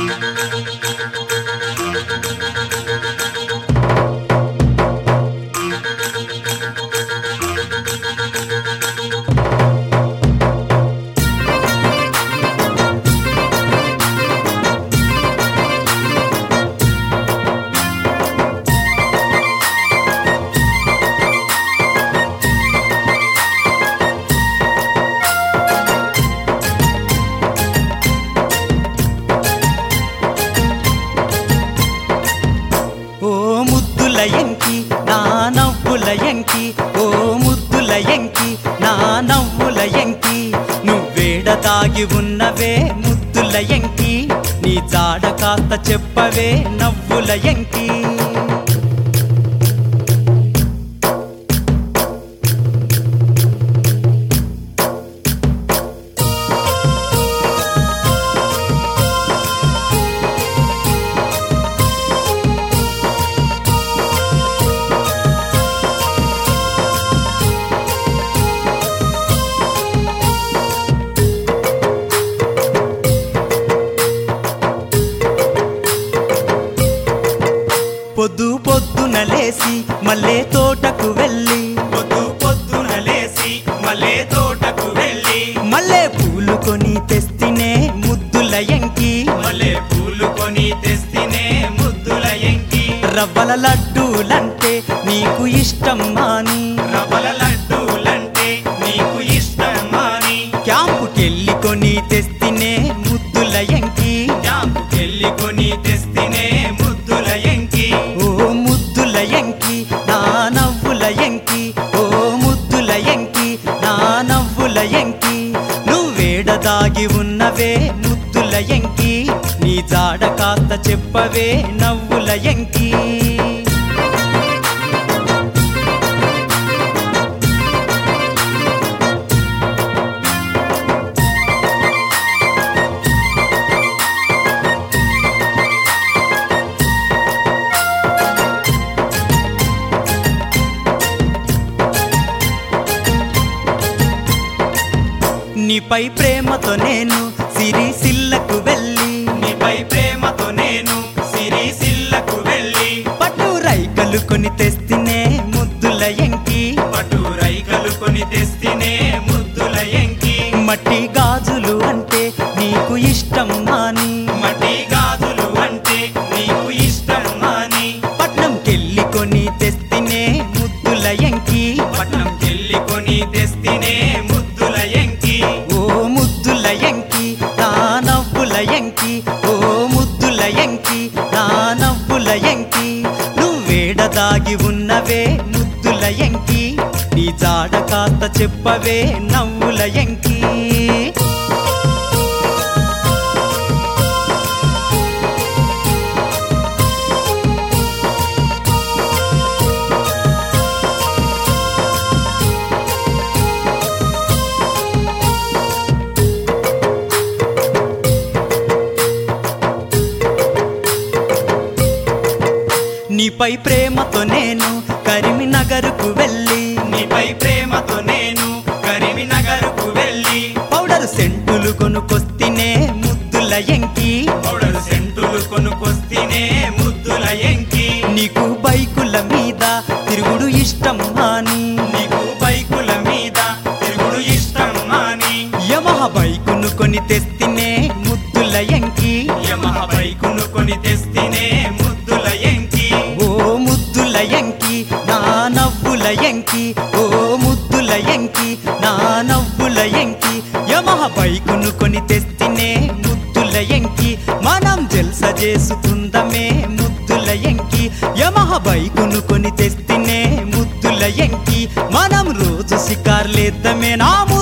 ఓ ముద్దుల ఎంకి నా నవ్వుల ఎంకి ఓ ముద్దుల ఎంకి నా నవ్వుల ఎంకి నువ్వేడ తాగి ఉన్నవే ముద్దుల ఎంకి నీ జాడ కాస్త చెప్పవే నవ్వుల ఎంకి పొద్దు పొద్దున లేసి మల్లె తోటకు వెళ్ళి పొద్దు పొద్దున లేసి మల్లె తోటకు వెళ్ళి మల్లె పూలు కొని తెస్తినే ముద్దుల ఎంకి మల్లె పూలు కొని తెస్తినే ముద్దుల ఎంకి రవ్వల లడ్డూలంటే నీకు ఇష్టం మాని రవ్వల లడ్డూలంటే నీకు ఇష్టమాని క్యాంపుకెళ్ళి కొని తెస్తినే ముద్దుల ఎంకి క్యాంపుకెళ్ళి కొని తెస్తినే ముద్దుల ఎంకి ఓ ముద్దుల ఎంకి నా నవ్వుల ఎంకి ఓ ముద్దుల ఎంకి నా నవ్వుల ఎంకి నువ్వేడ దాగి ఉన్నవే ముద్దుల ఎంకి నీ జాడ కాస్త చెప్పవే నవ్వుల ఎంకి నీపై ప్రేమతో నేను సిరిసిల్లకు వెళ్ళి నీపై ప్రేమతో నేను సిరిసిల్లకు వెళ్ళి పట్టు రైకలు కొని తెస్తినే ముద్దుల ఎంకి పటు రైకలు కొని తెస్తినే ముద్దుల ఎంకి మట్టి గాజులు అంటే నీకు ఇష్టం మాని మట్టి గాజులు అంటే నీకు ఇష్టమాని పట్నంకెళ్ళి కొని తెస్తినే ముద్దుల ఎంకి పట్నం కెళ్ళి కొని తెస్తినే ముద్దుల ఎంకి ఓ ముద్దుల ఎంకి నా నవ్వుల ఎంకి ఓ ముద్దుల ఎంకి నా నవ్వుల ఎంకి నువ్వేడ దాగి ఉన్నవే ముద్దుల ఎంకి నీ జాడ కాస్త చెప్పవే నవ్వుల ఎంకి నీపై ప్రేమతో నేను కరీంనగర్కు వెళ్ళి నీపై ప్రేమతో నేను కరీంనగర్కు వెళ్ళి పౌడర్ సెంటులు కొనుకొస్తినే ముద్దుల ఎంకి పౌడర్ సెంటులు కొనుకొస్తినే ముద్దుల ఎంకి నీకు బైకుల మీద తిరుగుడు ఇష్టం అని నీకు బైకుల మీద తిరుగుడు ఇష్టమాని యమహ బైకును కొని తెస్తినే ముద్దుల ఎంకి యమహ బైకును కొని తెస్తినే ముద్దుల ఎంకి ఓ ముద్దుల ఎంకి నా నవ్వుల ఎంకి ఓ ముద్దుల ఎంకి నా నవ్వుల ఎంకి యమహ బైకును కొని తెస్తినే ముద్దుల ఎంకి మనం జల్స చేసుకుందమే ముద్దుల ఎంకి యమహ బైకును కొని తెస్తినే ముద్దుల ఎంకి మనం రోజు షికార్లేద్దామే నా